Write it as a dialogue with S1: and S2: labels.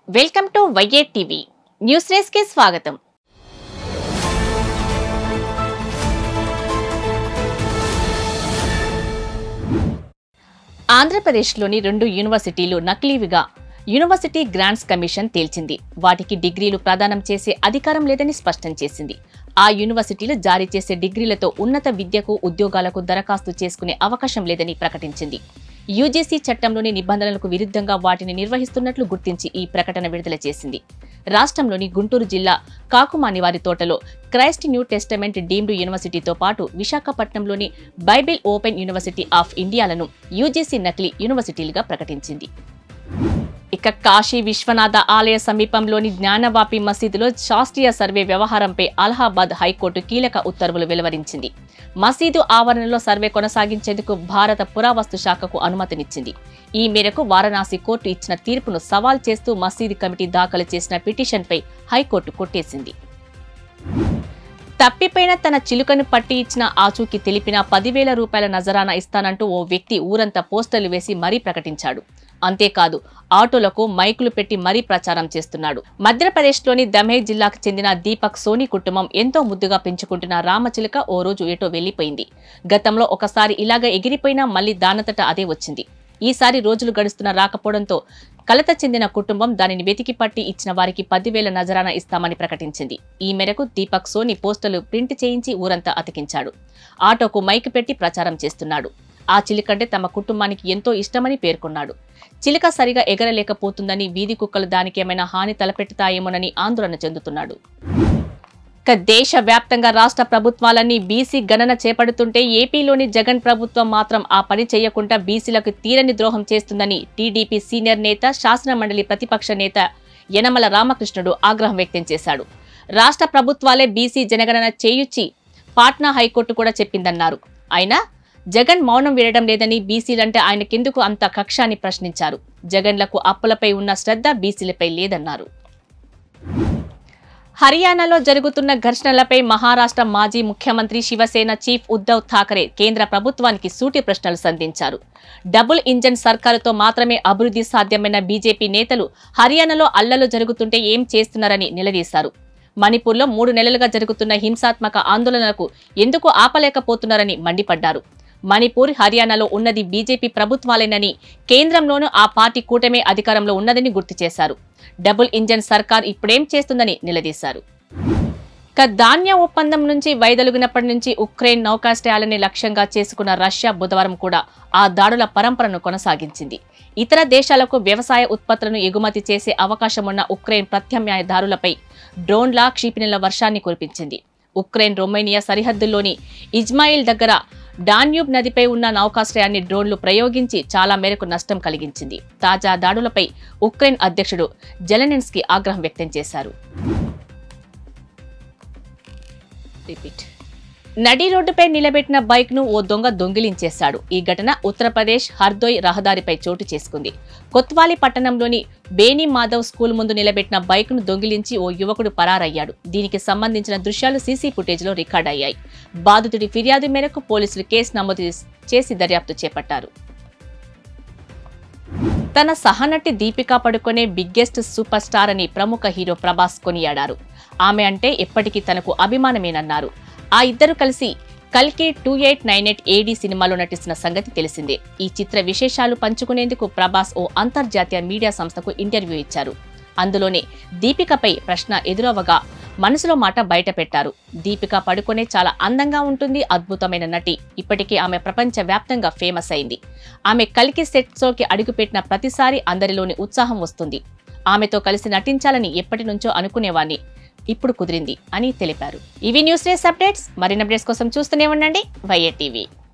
S1: welcome to YA TV news race కి స్వాగతం ఆంధ్రప్రదేశ్లోని రెండు యూనివర్సిటీలు నకిలీవిగా యూనివర్సిటీ గ్రాంట్స్ కమిషన్ తేల్చింది వాటికి డిగ్రీలు ప్రదానం చేసే అధికారం లేదని స్పష్టం చేసింది ఆ యూనివర్సిటీలు జారీ చేసే డిగ్రీలతో ఉన్నత విద్యకు ఉద్యోగాలకు దరఖాస్తు చేసుకునే అవకాశం లేదని ప్రకటించింది యూజీసీ చట్టంలోని నిబంధనలకు విరుద్ధంగా వాటిని నిర్వహిస్తున్నట్లు గుర్తించి ఈ ప్రకటన విడుదల చేసింది రాష్ట్రంలోని గుంటూరు జిల్లా కాకుమాని వారి తోటలో క్రైస్ట్ న్యూ టెస్టమెంట్ డీమ్డ్ యూనివర్సిటీతో పాటు విశాఖపట్నంలోని బైబిల్ ఓపెన్ యూనివర్సిటీ ఆఫ్ ఇండియాలను యూజీసీ నకిలీ యూనివర్సిటీలుగా ప్రకటించింది ఇక కాశీ విశ్వనాథ ఆలయ సమీపంలోని జ్ఞానవాపి మసీదులో శాస్త్రీయ సర్వే వ్యవహారంపై అలహాబాద్ హైకోర్టు కీలక ఉత్తర్వులు వెలువరించింది మసీదు ఆవరణలో సర్వే కొనసాగించేందుకు భారత పురావస్తు శాఖకు అనుమతినిచ్చింది ఈ మేరకు వారణాసి కోర్టు ఇచ్చిన తీర్పును సవాల్ చేస్తూ మసీదు కమిటీ దాఖలు చేసిన పిటిషన్పై హైకోర్టు కొట్టేసింది తప్పిపోయిన తన చిలుకను పట్టి ఇచ్చిన ఆచూకీ తెలిపిన పదివేల రూపాయల నజరానా ఇస్తానంటూ ఓ వ్యక్తి ఊరంతా పోస్టర్లు వేసి మరీ ప్రకటించాడు అంతేకాదు ఆటోలకు మైకులు పెట్టి మరీ ప్రచారం చేస్తున్నాడు మధ్యప్రదేశ్లోని దమే జిల్లాకు చెందిన దీపక్ సోని కుటుంబం ఎంతో ముద్దుగా పెంచుకుంటున్న రామచిలుక ఓ రోజు ఏటో వెళ్లిపోయింది గతంలో ఒకసారి ఇలాగ ఎగిరిపోయినా మళ్లీ దానతట అదే వచ్చింది ఈసారి రోజులు గడుస్తున్న రాకపోవడంతో కలత చెందిన కుటుంబం దానిని వెతికి పట్టి ఇచ్చిన వారికి పదివేల నజరానా ఇస్తామని ప్రకటించింది ఈ మేరకు దీపక్ సోని పోస్టర్లు ప్రింట్ చేయించి ఊరంతా అతికించాడు ఆటోకు మైక్ పెట్టి ప్రచారం చేస్తున్నాడు ఆ చిలుకంటే తమ కుటుంబానికి ఎంతో ఇష్టమని పేర్కొన్నాడు చిలుక సరిగా ఎగరలేకపోతుందని వీధి కుక్కలు దానికి ఏమైనా హాని తలపెట్టుతాయేమోనని ఆందోళన చెందుతున్నాడు ఇక దేశ వ్యాప్తంగా రాష్ట్ర ప్రభుత్వాలన్నీ బీసీ గణన చేపడుతుంటే ఏపీలోని జగన్ ప్రభుత్వం మాత్రం ఆ పని చేయకుండా బీసీలకు తీరని ద్రోహం చేస్తుందని టీడీపీ సీనియర్ నేత శాసన మండలి ప్రతిపక్ష నేత యనమల రామకృష్ణుడు ఆగ్రహం వ్యక్తం చేశాడు రాష్ట్ర ప్రభుత్వాలే బీసీ జనగణన చేయుచ్చి పాట్నా హైకోర్టు కూడా చెప్పిందన్నారు అయినా జగన్ మౌనం వీడడం లేదని బీసీలంటే ఆయనకెందుకు అంత కక్ష అని ప్రశ్నించారు జగన్లకు అప్పులపై ఉన్న శ్రద్ధ బీసీలపై లేదన్నారు హర్యానాలో జరుగుతున్న ఘర్షణలపై మహారాష్ట్ర మాజీ ముఖ్యమంత్రి శివసేన చీఫ్ ఉద్ధవ్ ఠాకరే కేంద్ర ప్రభుత్వానికి సూటి ప్రశ్నలు సంధించారు డబుల్ ఇంజన్ సర్కారుతో మాత్రమే అభివృద్ధి సాధ్యమైన బీజేపీ నేతలు హర్యానాలో అల్లలు జరుగుతుంటే ఏం చేస్తున్నారని నిలదీశారు మణిపూర్లో మూడు నెలలుగా జరుగుతున్న హింసాత్మక ఆందోళనలకు ఎందుకు ఆపలేకపోతున్నారని మండిపడ్డారు మణిపూర్ హర్యానాలో ఉన్నది బీజేపీ ప్రభుత్వాలేనని కేంద్రంలోనూ ఆ పార్టీ కూటమే అధికారంలో ఉన్నదని గుర్తు చేశారు డబుల్ ఇంజన్ సర్కార్ ఇప్పుడేం చేస్తుందని నిలదీశారు ఇక ధాన్య ఒప్పందం నుంచి వైదొలిగినప్పటి నుంచి ఉక్రెయిన్ నౌకాశ్రయాలని లక్ష్యంగా చేసుకున్న రష్యా బుధవారం కూడా ఆ దాడుల పరంపరను కొనసాగించింది ఇతర దేశాలకు వ్యవసాయ ఉత్పత్తులను ఎగుమతి చేసే అవకాశం ఉన్న ఉక్రెయిన్ ప్రత్యామ్నాయదారులపై డ్రోన్ల క్షిపణుల వర్షాన్ని కురిపించింది ఉక్రెయిన్ రొమేనియా సరిహద్దుల్లోని ఇజ్మాయిల్ దగ్గర డాన్యూబ్ నదిపై ఉన్న నౌకాశ్రయాన్ని డ్రోన్లు ప్రయోగించి చాలా మేరకు నష్టం కలిగించింది తాజా దాడులపై ఉక్రెయిన్ అధ్యక్షుడు జెలెనిన్స్కీ ఆగ్రహం వ్యక్తం చేశారు రిపీట్ నడి రోడ్డుపై నిలబెట్టిన బైక్ ను ఓ దొంగ దొంగిలించేశాడు ఈ ఘటన ఉత్తరప్రదేశ్ హర్దోయ్ రహదారిపై చోటు చేసుకుంది కొత్వాలి పట్టణంలోని బేని మాధవ్ స్కూల్ ముందు నిలబెట్టిన బైక్ ను దొంగిలించి ఓ యువకుడు పరారయ్యాడు దీనికి సంబంధించిన దృశ్యాలు సీసీ ఫుటేజ్ లో రికార్డ్ అయ్యాయి బాధితుడి ఫిర్యాదు మేరకు పోలీసులు కేసు నమోదు చేసి దర్యాప్తు చేపట్టారు తన సహనటి Deepika Padukone biggest superstar అని ప్రముఖ హీరో ప్రభాస్ కొనియాడారు ఆమె అంటే ఎప్పటికీ తనకు అభిమానమేనన్నారు ఆ ఇద్దరు కలిసి కల్కి two eight nine eight AD సినిమాలో నటిస్తున్న సంగతి తెలిసిందే ఈ చిత్ర విశేషాలు పంచుకునేందుకు ప్రభాస్ ఓ అంతర్జాతీయ మీడియా సంస్థకు ఇంటర్వ్యూ ఇచ్చారు అందులోనే దీపికపై ప్రశ్న ఎదురవగా మనసులో మాట బయట పెట్టారు దీపిక పడుకొనే చాలా అందంగా ఉంటుంది అద్భుతమైన నటి ఇప్పటికే ఆమె ప్రపంచ వ్యాప్తంగా ఫేమస్ అయింది ఆమె కలికి సెట్స్లోకి అడుగుపెట్టిన ప్రతిసారి అందరిలోని ఉత్సాహం వస్తుంది ఆమెతో కలిసి నటించాలని ఎప్పటి నుంచో అనుకునేవాణ్ణి ఇప్పుడు కుదిరింది అని తెలిపారు ఇవి న్యూస్ రేస్ అప్డేట్స్ మరిన్ని అప్డేట్స్ కోసం చూస్తూనే ఉండండి వైఏ టీవీ